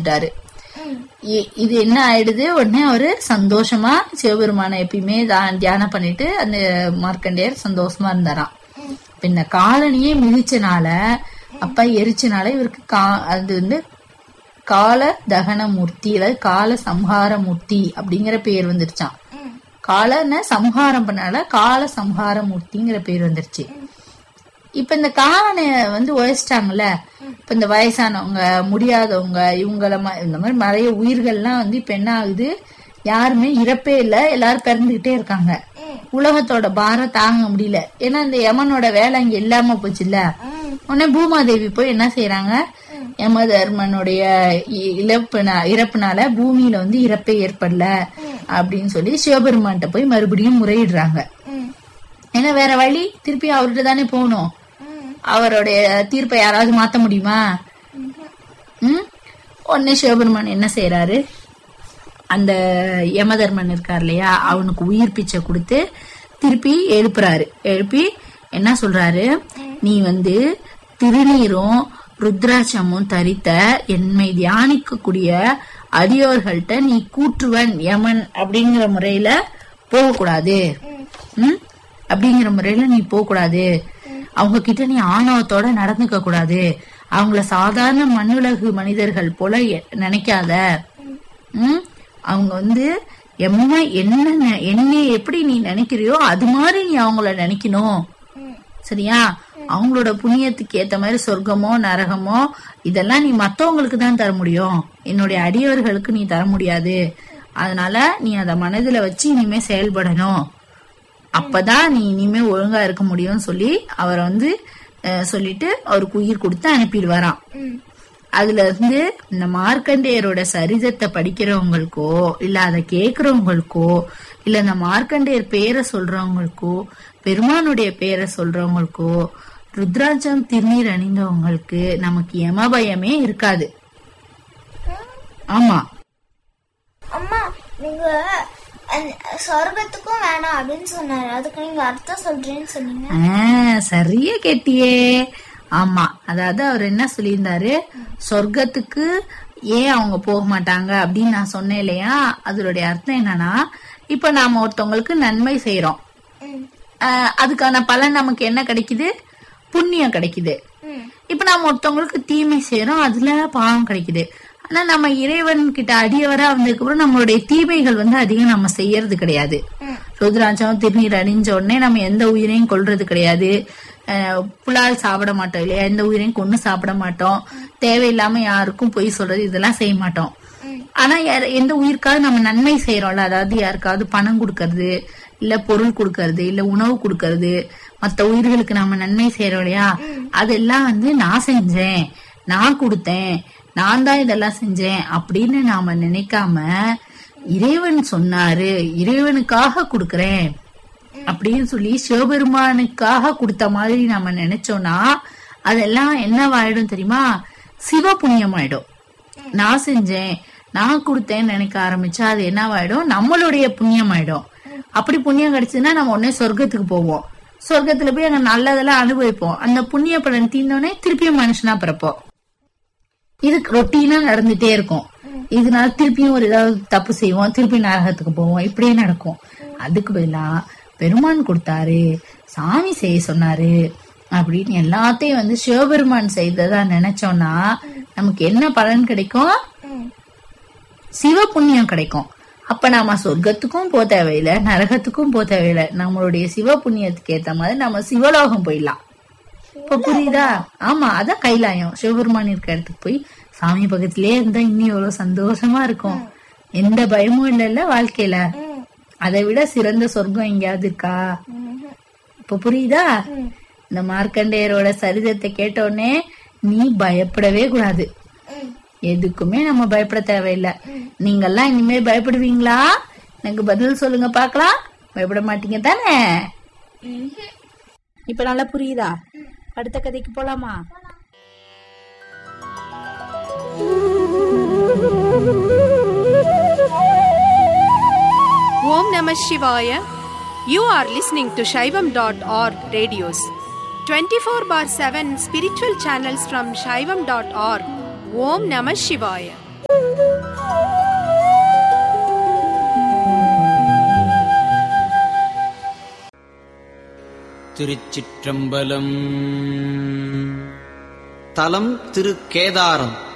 வந்துட்டாரு இ- இது என்ன ஆயிடுது உடனே அவரு சந்தோஷமா சிவபெருமானை எப்பயுமே தா- தியானம் பண்ணிட்டு அந்த மார்க்கண்டேயர் சந்தோஷமா இருந்தாராம் பின்ன காலனியே மிதிச்சனால அப்ப எரிச்சனால இவருக்கு கா அது வந்து கால தகன மூர்த்தி அதாவது கால சம்ஹார மூர்த்தி அப்படிங்கிற பேர் வந்துருச்சான் காலன சம்ஹாரம் பண்ணால கால சம்ஹார மூர்த்திங்கிற பேர் வந்துருச்சு இப்ப இந்த காலனை வந்து உழைச்சிட்டாங்கல்ல இப்ப இந்த வயசானவங்க முடியாதவங்க இவங்கள ம- இந்த மாதிரி நிறைய உயிர்கள்லாம் வந்து இப்ப என்ன ஆகுது யாருமே இறப்பே இல்ல எல்லாரும் பிறந்துகிட்டே இருக்காங்க உலகத்தோட பாரம் தாங்க முடியல ஏன்னா இந்த யமனோட வேலை இங்க இல்லாம போச்சுல்ல உடனே பூமாதேவி போய் என்ன செய்யறாங்க யமதர்மனுடைய இ- இழப்புனா இறப்புனால பூமியில வந்து இறப்பே ஏற்படல அப்படின்னு சொல்லி சிவபெருமான்கிட்ட போய் மறுபடியும் முறையிடுறாங்க ஏன்னா வேற வழி திருப்பி அவர்கிட்ட தானே போகணும் அவருடைய தீர்ப்பை யாராவது மாத்த முடியுமா ம் உடனே சிவபெருமான் என்ன செய்யறாரு அந்த யமதர்மன் இருக்கார் இல்லையா அவனுக்கு உயிர் பிச்சை கொடுத்து திருப்பி எழுப்புறாரு எழுப்பி என்ன சொல்றாரு நீ வந்து திருநீரும் ருத்ராட்சமும் தரித்த என்னை தியானிக்கக்கூடிய அடியோர்கள்ட்ட நீ கூற்றுவன் யமன் அப்படிங்கிற முறையில போகக்கூடாது ம் அப்படிங்கிற முறையில நீ போகக்கூடாது அவங்க கிட்ட நீ ஆணவத்தோட நடந்துக்க கூடாது அவங்கள சாதாரண மண்ணுலகு மனிதர்கள் போல எ- நினைக்காத ம் அவங்க வந்து எம்ம என்ன நெ- என்னை எப்படி நீ நினைக்கிறியோ அது மாதிரி நீ அவங்கள நினைக்கணும் சரியா அவங்களோட புண்ணியத்துக்கு ஏத்த மாதிரி சொர்க்கமோ நரகமோ இதெல்லாம் நீ மத்தவங்களுக்கு தான் தர முடியும் என்னுடைய அடியவர்களுக்கு நீ தர முடியாது அதனால நீ அத மனதுல வச்சு இனிமே செயல்படணும் அப்பதான் நீ இனிமே ஒழுங்கா இருக்க முடியும்னு சொல்லி அவரை வந்து அஹ், சொல்லிட்டு அவருக்கு உயிர் கொடுத்து அனுப்பிடுவாராம் அதுல இருந்து இந்த மார்க்கண்டேயரோட சரிதத்தை படிக்கிறவங்களுக்கோ இல்ல அதை கேக்குறவங்களுக்கோ இல்ல இந்த மார்க்கண்டேயர் பேரை சொல்றவங்களுக்கோ பெருமானுடைய பேரை சொல்றவங்களுக்கோ ருத்ராட்சம் திருநீர் அணிந்தவங்களுக்கு நமக்கு யமபயமே இருக்காது ஆமா அம்மா நீங்க அந்த சொர்க்கத்துக்கும் வேணாம் அப்படின்னு சொன்னாரு அதுக்கு நீங்க அர்த்தம் சொல்றேன்னு சொன்னீங்க ஆ, சரியா கேட்டியே ஆமா அதாவது அவர் என்ன சொல்லியிருந்தாரு சொர்க்கத்துக்கு ஏன் அவங்க போக மாட்டாங்க அப்படின்னு நான் சொன்னேன் இல்லையா அதனுடைய அர்த்தம் என்னன்னா இப்ப நாம ஒருத்தவங்களுக்கு நன்மை செய்யறோம் ம், அதுக்கான பலன் நமக்கு என்ன கிடைக்குது புண்ணியம் கிடைக்குது ம், இப்ப நாம ஒருத்தவங்களுக்கு தீமை செய்யறோம் அதுல பாவம் கிடைக்குது ஆனா நம்ம இறைவன் கிட்ட அடியவரா வந்ததுக்கு அப்புறம் நம்மளுடைய தீமைகள் வந்து அதிகம் நம்ம செய்யறது கிடையாது ம். ருத்ராட்சம் திருநீர் அணிஞ்ச உடனே நம்ம எந்த உயிரையும் கொல்றது கிடையாது அஹ் புலால் சாப்பிட மாட்டோம் இல்லையா எந்த உயிரையும் கொண்டு சாப்பிட மாட்டோம் தேவையில்லாம யாருக்கும் பொய் சொல்றது இதெல்லாம் செய்ய மாட்டோம் ஆனா யார- எந்த உயிருக்காவது நம்ம நன்மை செய்யறோம்ல அதாவது யாருக்காவது பணம் கொடுக்கறது இல்ல பொருள் கொடுக்கறது இல்ல உணவு கொடுக்கறது மத்த உயிர்களுக்கு நம்ம நன்மை செய்யறோம் இல்லையா அதெல்லாம் வந்து நான் செஞ்சேன் நான் கொடுத்தேன் நான் தான் இதெல்லாம் செஞ்சேன் அப்படின்னு நாம நினைக்காம இறைவன் சொன்னாரு இறைவனுக்காக கொடுக்கறேன் அப்படின்னு சொல்லி சிவபெருமானுக்காக கொடுத்த மாதிரி நாம நினைச்சோம்னா அதெல்லாம் என்னவாயிடும் தெரியுமா சிவ புண்ணியம் ஆயிடும் நான் செஞ்சேன் நான் கொடுத்தேன்னு நினைக்க ஆரம்பிச்சா அது என்னவாயிடும் நம்மளுடைய புண்ணியம் ஆயிடும் அப்படி புண்ணியம் கிடைச்சதுன்னா நம்ம உடனே சொர்க்கத்துக்கு போவோம் சொர்க்கத்துல போய் அங்க நல்லதெல்லாம் அனுபவிப்போம் அந்த புண்ணிய பலன் தீர்ந்தோடனே திருப்பியும் மனுஷனா பிறப்போம் இது ரொட்டீனா நடந்துட்டே இருக்கும் இதனால திருப்பியும் ஒரு ஏதாவது தப்பு செய்வோம் திருப்பி நரகத்துக்கு போவோம் இப்படியே நடக்கும் அதுக்கு பதிலா பெருமான் கொடுத்தாரு சாமி செய்ய சொன்னாரு அப்படின்னு எல்லாத்தையும் வந்து சிவபெருமான் செய்ததா நினைச்சோம்னா நமக்கு என்ன பலன் கிடைக்கும் ம். சிவ புண்ணியம் கிடைக்கும் அப்ப நாம சொர்க்கத்துக்கும் போக தேவையில்லை நரகத்துக்கும் போக தேவையில்லை நம்மளுடைய சிவ புண்ணியத்துக்கு ஏத்த மாதிரி நம்ம சிவலோகம் போயிடலாம் இப்ப புரியுதா ஆமா அதான் கைலாயம் சிவபெருமான் இருக்க இடத்துக்கு போய் சாமி பக்கத்திலே இருந்தா இன்னும் எவ்வளவு சந்தோஷமா இருக்கும் எந்த பயமும் இல்லைல்ல வாழ்க்கையில ம், அதை விட சிறந்த சொர்க்கம் எங்கேயாவது இருக்கா ம், இப்ப புரியுதா ம். இந்த மார்க்கண்டேயரோட சரிதத்தை கேட்ட உடனே நீ பயப்படவே கூடாது ம். எதுக்குமே நம்ம பயப்பட தேவையில்லை நீங்கெல்லாம் இனிமே பயப்படுவீங்களா எனக்கு பதில் சொல்லுங்க பார்க்கலாம் பயப்பட மாட்டீங்க தானே ம்ஹும். இப்ப நல்லா புரியுதா அடுத்த கதைக்கு போலாமா Om Namah Shivaya. You are listening to Shaivam.org radios. 24 bar 7 spiritual channels from Shaivam.org. Om Namah Shivaya. திருச்சிற்றம்பலம் தலம் திரு கேதாரம்